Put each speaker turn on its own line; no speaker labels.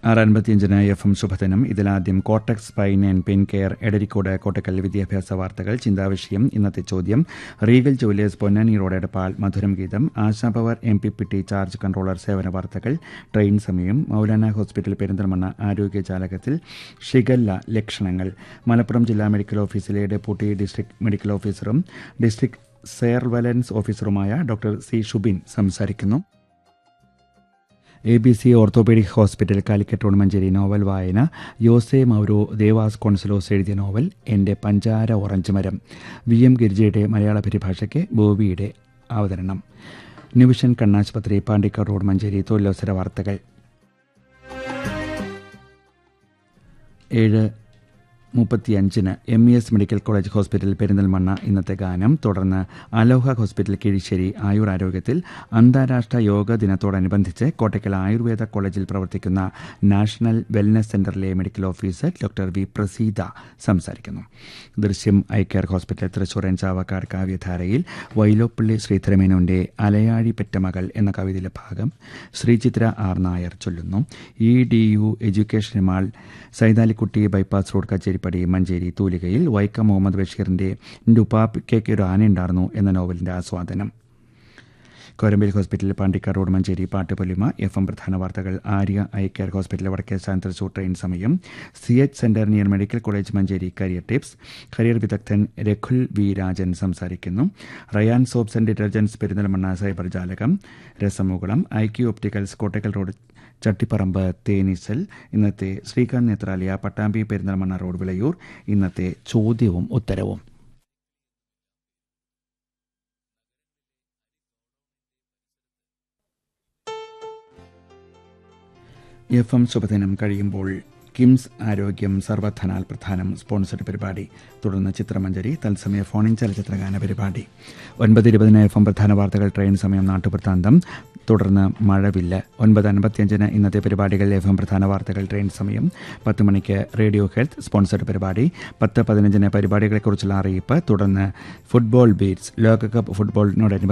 ആറ് അൻപത്തിയഞ്ചിന് F M ശുഭദിനം ഇതിലാദ്യം കോട്ടക്സ് pine and pain care Edarikode Kottakkal വിദ്യാഭ്യാസ വാർത്തകൾ ചിന്താവിഷയം ഇന്നത്തെ ചോദ്യം Regal jewellers Ponnani road Edappal മധുരം ഗീതം Asha power M P P T charge controller സേവന വാർത്തകൾ ട്രെയിൻ സമയം മൗലാന ഹോസ്പിറ്റൽ പെരിന്തൽമണ്ണ ആരോഗ്യ ജാലകത്തിൽ ഷിഗല്ല ലക്ഷണങ്ങൾ മലപ്പുറം ജില്ലാ മെഡിക്കൽ ഓഫീസിലെ ഡെപ്യൂട്ടി ഡിസ്ട്രിക്ട് മെഡിക്കൽ ഓഫീസറും ഡിസ്ട്രിക്ട് സെയർവലൻസ് ഓഫീസറുമായ ഡോക്ടർ സി ഷുബിൻ സംസാരിക്കുന്നു A B C orthopaedic hospital Calicut road Manjeri novel വായന യോസെ മൗരോ ദേവാസ് കോൺസലോസ് എഴുതിയ നോവൽ എൻ്റെ പഞ്ചാര ഓറഞ്ച് മരം വി എം ഗിരിജയുടെ മലയാള പരിഭാഷയ്ക്ക് ബോബിയുടെ അവതരണം ന്യൂവിഷൻ കണ്ണാശുപത്രി പാണ്ടിക്കാട് റോഡ് മഞ്ചേരി തൊഴിലവസര വാർത്തകൾ ഏഴ് മുപ്പത്തിയഞ്ചിന് M E S medical college hospital Perinthalmanna ഇന്നത്തെ ഗാനം തുടർന്ന് അലോഹ ഹോസ്പിറ്റൽ കിഴിശ്ശേരി ആയുർ ആരോഗ്യത്തിൽ അന്താരാഷ്ട്ര യോഗ ദിനത്തോടനുബന്ധിച്ച് കോട്ടയ്ക്കൽ ആയുർവേദ കോളേജിൽ പ്രവർത്തിക്കുന്ന നാഷണൽ വെൽനസ് സെന്ററിലെ medical officer doctor V Praseetha സംസാരിക്കുന്നു Drishyam eye care hospital Thrissur Chavakkad കാവ്യധാരയിൽ വൈലോപ്പള്ളി ശ്രീധരമേനോന്റെ അലയാഴി പെറ്റമകൾ എന്ന കവിതയിലെ ഭാഗം ശ്രീചിത്ര ആർ നായർ ചൊല്ലുന്നു E D U education mall Saidalikutty bypass road Kacheripadi Manjeri തൂലികയിൽ വൈക്കം മുഹമ്മദ് ബഷീറിന്റെ ഡുപാപ്പിക്കേക്ക് ഒരു ആനയുണ്ടായിരുന്നു എന്ന നോവലിന്റെ ആസ്വാദനം കോരമ്പേൽ ഹോസ്പിറ്റൽ പാണ്ടിക്കാട് റോഡ് മഞ്ചേരി പാട്ടുപൊലിമ എഫ് എം പ്രധാന വാർത്തകൾ ആര്യ ഐ കെയർ ഹോസ്പിറ്റൽ വടക്കേ തൃശൂർ ട്രെയിൻ സമയം C H center near medical college Manjeri career tips career വിദഗ്ധൻ രഘുൽ വി രാജൻ സംസാരിക്കുന്നു Rayan soaps and detergents Perinthalmanna cyber ജാലകം രസമുകുളം I Q opticals Kottakkal road Chattiparamba തേനീസൽ ഇന്നത്തെ ശ്രീകാന്ത് നേത്രാലയ പട്ടാമ്പി പെരിന്തൽമണ്ണ റോഡ് വിളയൂർ ഇന്നത്തെ ചോദ്യവും ഉത്തരവും എഫ് എം ശുഭദിനം കഴിയുമ്പോൾ കിംസ് ആരോഗ്യം സർവധനാൽ പ്രധാനം സ്പോൺസർഡ് പരിപാടി തുടർന്ന് ചിത്രമഞ്ജരി തത്സമയ ഫോണിൻ ചലച്ചിത്രഗാന പരിപാടി ഒൻപത് ഇരുപതിന് എഫ് എം പ്രധാന വാർത്തകൾ ട്രെയിൻ സമയം നാട്ടുവൃത്താന്തം തുടർന്ന് മഴവില്ല ഒൻപത് അൻപത്തിയഞ്ചിന് ഇന്നത്തെ പരിപാടികൾ എഫ് എം പ്രധാന വാർത്തകൾ ട്രെയിൻ സമയം പത്ത് മണിക്ക് റേഡിയോ ഹെൽത്ത് സ്പോൺസർഡ് പരിപാടി പത്ത് പതിനഞ്ചിന് പരിപാടികളെക്കുറിച്ചുള്ള അറിയിപ്പ് തുടർന്ന് ഫുട്ബോൾ ബീറ്റ്സ് ലോകകപ്പ് ഫുട്ബോളിനോടനുബന്ധിച്ച്